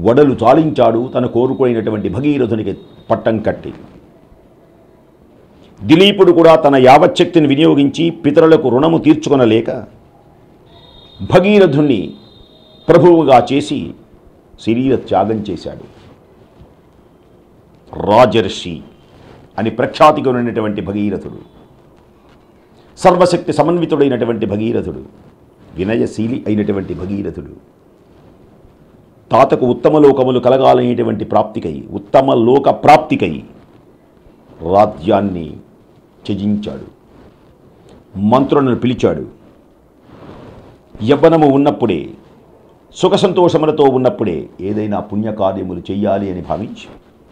వడలు చాలించాడు తన కోరుకునేటువంటి భగీరథునికి పట్టం కట్టి దిలీపుడు కూడా తన యావచ్చక్తిని వినియోగించి పితరులకు రుణము తీర్చుకొనలేక భగీరథుణ్ణి ప్రభువుగా చేసి శరీర త్యాగం చేశాడు రాజర్షి అని ప్రఖ్యాతిగా ఉన్నటువంటి భగీరథుడు సర్వశక్తి సమన్వితుడైనటువంటి భగీరథుడు వినయశీలి అయినటువంటి భగీరథుడు తాతకు ఉత్తమ లోకములు కలగాలనేటువంటి ప్రాప్తికై ఉత్తమ లోక ప్రాప్తికై రాజ్యాన్ని త్యజించాడు మంత్రులను పిలిచాడు యవ్వనము ఉన్నప్పుడే సుఖ సంతోషములతో ఉన్నప్పుడే ఏదైనా పుణ్యకార్యములు చెయ్యాలి అని భావించి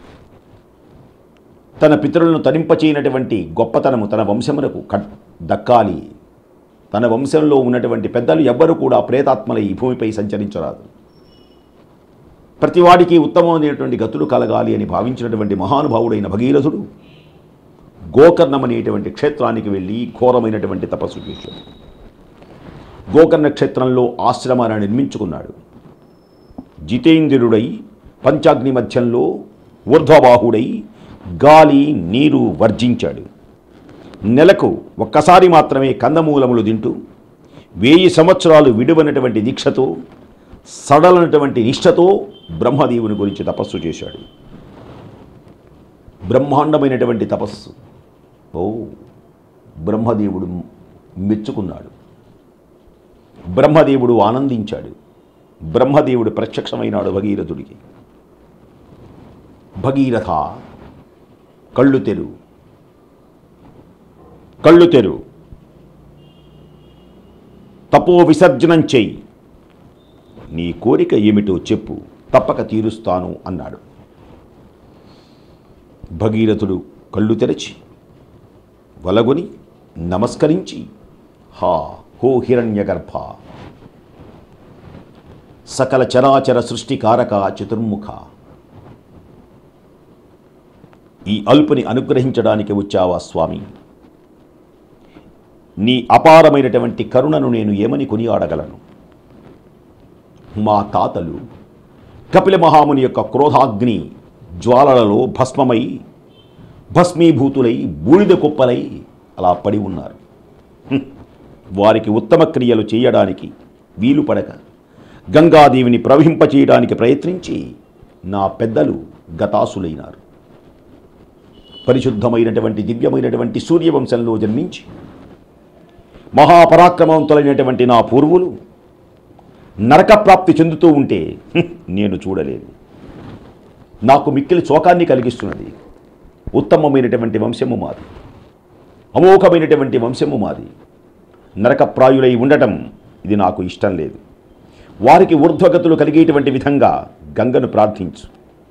తన పితరులను తరింపచేయనటువంటి గొప్పతనము తన వంశమునకు కట్ దక్కాలి తన వంశంలో ఉన్నటువంటి పెద్దలు ఎవ్వరూ కూడా ప్రేతాత్మలై ఈ భూమిపై సంచరించరాదు ప్రతివాడికి ఉత్తమమైనటువంటి గతులు కలగాలి అని భావించినటువంటి మహానుభావుడైన భగీరథుడు గోకర్ణం అనేటువంటి క్షేత్రానికి వెళ్ళి ఘోరమైనటువంటి తపస్సు చేశాడు గోకర్ణ క్షేత్రంలో ఆశ్రమాన్ని నిర్మించుకున్నాడు జితేంద్రుడై పంచాగ్ని మధ్యంలో ఊర్ధ్వబాహుడై గాలి నీరు వర్జించాడు నెలకు ఒక్కసారి మాత్రమే కందమూలములు తింటూ వెయ్యి సంవత్సరాలు విడువనటువంటి దీక్షతో సడలనటువంటి నిష్ఠతో బ్రహ్మదేవుని గురించి తపస్సు చేశాడు బ్రహ్మాండమైనటువంటి తపస్సు ఓ బ్రహ్మదేవుడు మెచ్చుకున్నాడు బ్రహ్మదేవుడు ఆనందించాడు బ్రహ్మదేవుడు ప్రత్యక్షమైనాడు భగీరథుడికి భగీరథ కళ్ళు తెరు కళ్ళు తెరు తపో విసర్జనం చెయ్యి నీ కోరిక ఏమిటో చెప్పు తప్పక తీరుస్తాను అన్నాడు భగీరథుడు కళ్ళు తెరచి వలగొని నమస్కరించి హా హో హిరణ్యగర్భ సకల చరాచర సృష్టికారక చతుర్ముఖ ఈ అల్పుని అనుగ్రహించడానికి వచ్చావా స్వామి నీ అపారమైనటువంటి కరుణను నేను ఏమని కొనియాడగలను మా తాతలు కపిల మహాముని యొక్క క్రోధాగ్ని జ్వాలలలో భస్మమై భస్మీభూతులై బూడిద కుప్పలై అలా పడి ఉన్నారు హ్మ్. వారికి ఉత్తమ క్రియలు చేయడానికి వీలు పడక గంగాదేవిని ప్రవహింపచేయడానికి ప్రయత్నించి నా పెద్దలు గతాసులైనారు పరిశుద్ధమైనటువంటి దివ్యమైనటువంటి సూర్యవంశంలో జన్మించి మహాపరాక్రమవంతులైనటువంటి నా పూర్వులు నరకప్రాప్తి చెందుతూ ఉంటే హ్మ్, నేను చూడలేదు నాకు మిక్కిలి శోకాన్ని కలిగిస్తున్నది ఉత్తమమైనటువంటి వంశము మాది అమోఘమైనటువంటి వంశము మాది నరకప్రాయులై ఉండటం ఇది నాకు ఇష్టం లేదు వారికి ఊర్ధ్వగతులు కలిగేటువంటి విధంగా గంగను ప్రార్థించు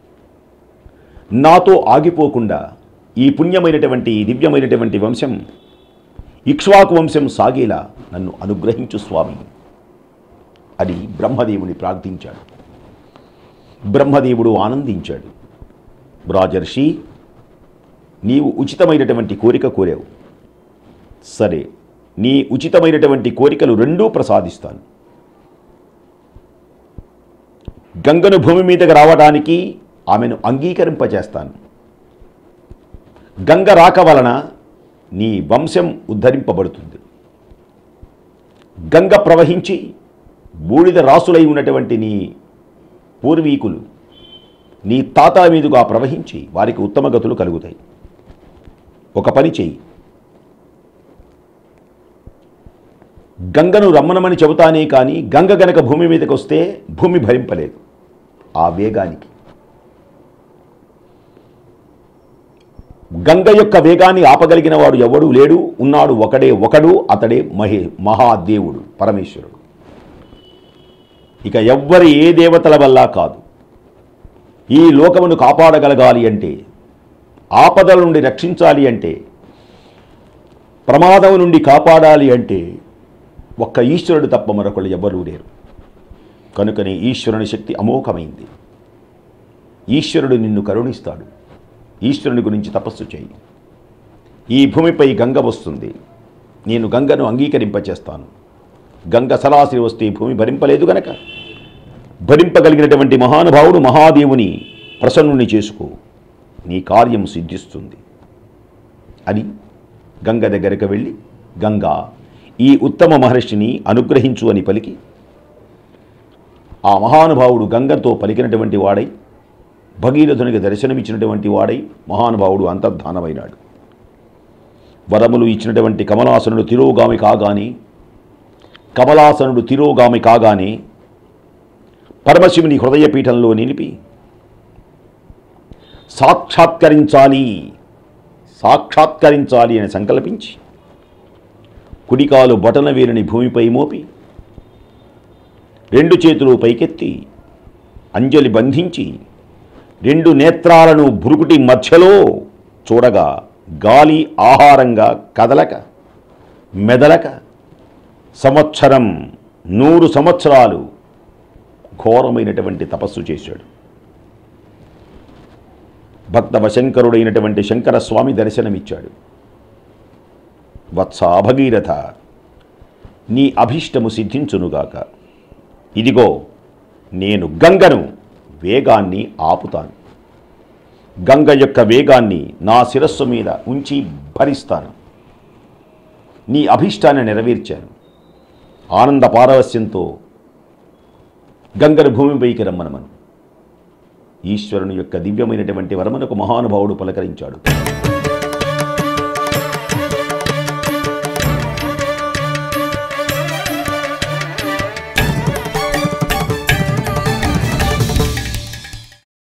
నాతో ఆగిపోకుండా ఈ పుణ్యమైనటువంటి ఈ దివ్యమైనటువంటి వంశం ఇక్ష్వాకు వంశం సాగేలా నన్ను అనుగ్రహించు స్వామి అని బ్రహ్మదేవుని ప్రార్థించాడు బ్రహ్మదేవుడు ఆనందించాడు రాజర్షి నీవు ఉచితమైనటువంటి కోరిక కోరావు సరే నీ ఉచితమైనటువంటి కోరికలు రెండూ ప్రసాదిస్తాను గంగను భూమి మీదకి రావడానికి ఆమెను అంగీకరింపజేస్తాను గంగ రాక వలన నీ వంశం ఉద్ధరింపబడుతుంది గంగ ప్రవహించి బూడిద రాసులై ఉన్నటువంటి నీ పూర్వీకులు నీ తాత మీదుగా ప్రవహించి వారికి ఉత్తమ గతులు కలుగుతాయి ఒక పని చెయ్యి గంగను రమ్మనమని చెబుతానే కానీ గంగ గనక భూమి మీదకి వస్తే భూమి భరింపలేదు ఆ వేగానికి గంగ యొక్క వేగాన్ని ఆపగలిగిన వాడు ఎవడూ లేడు ఉన్నాడు ఒకడే ఒకడు అతడే మహే మహాదేవుడు పరమేశ్వరుడు ఇక ఎవ్వరి ఏ దేవతల వల్ల కాదు ఈ లోకమును కాపాడగలగాలి అంటే ఆపదల నుండి రక్షించాలి అంటే ప్రమాదం నుండి కాపాడాలి అంటే ఒక్క ఈశ్వరుడు తప్ప మరొకళ్ళు ఎవ్వరూ లేరు కనుకనే ఈశ్వరుని శక్తి అమోఘమైంది ఈశ్వరుడు నిన్ను కరుణిస్తాడు ఈశ్వరుని గురించి తపస్సు చేయి ఈ భూమిపై గంగ వస్తుంది నేను గంగను అంగీకరింపచేస్తాను గంగ సరాసరి వస్తే ఈ భూమి భరింపలేదు గనక భరింపగలిగినటువంటి మహానుభావుడు మహాదేవుని ప్రసన్నుని చేసుకో నీ కార్యం సిద్ధిస్తుంది అని గంగ దగ్గరకు వెళ్ళి గంగా ఈ ఉత్తమ మహర్షిని అనుగ్రహించు అని పలికి ఆ మహానుభావుడు గంగతో పలికినటువంటి వాడై భగీరథునికి దర్శనమిచ్చినటువంటి వాడై మహానుభావుడు అంతర్ధానమైనాడు వరములు ఇచ్చినటువంటి కమలాసనుడు తిరోగామి కాగానే కమలాసనుడు తిరోగామి కాగానే పరమశివుని హృదయపీఠంలో నిలిపి సాక్షాత్కరించాలి సాక్షాత్కరించాలి అని సంకల్పించి కుడికాలు బటన వేలుని భూమిపై మోపి రెండు చేతులు పైకెత్తి అంజలి బంధించి రెండు నేత్రాలను భురుకుటి మధ్యలో చూడగా గాలి ఆహారంగా కదలక మెదలక సంవత్సరం నూరు సంవత్సరాలు ఘోరమైనటువంటి తపస్సు చేశాడు భక్త వశంకరుడైనటువంటి శంకర స్వామి దర్శనమిచ్చాడు వత్సా భగీరథ నీ అభీష్టము సిద్ధించునుగాక ఇదిగో నేను గంగను వేగాన్ని ఆపుతాను గంగ యొక్క వేగాన్ని నా శిరస్సు మీద ఉంచి భరిస్తాను నీ అభీష్టాన్ని నెరవేర్చాను ఆనంద పారవస్యంతో గంగను భూమిపైకి రమ్మనమను ఈశ్వరుని యొక్క దివ్యమైనటువంటి వరమునకు మహానుభావుడు పలకరించాడు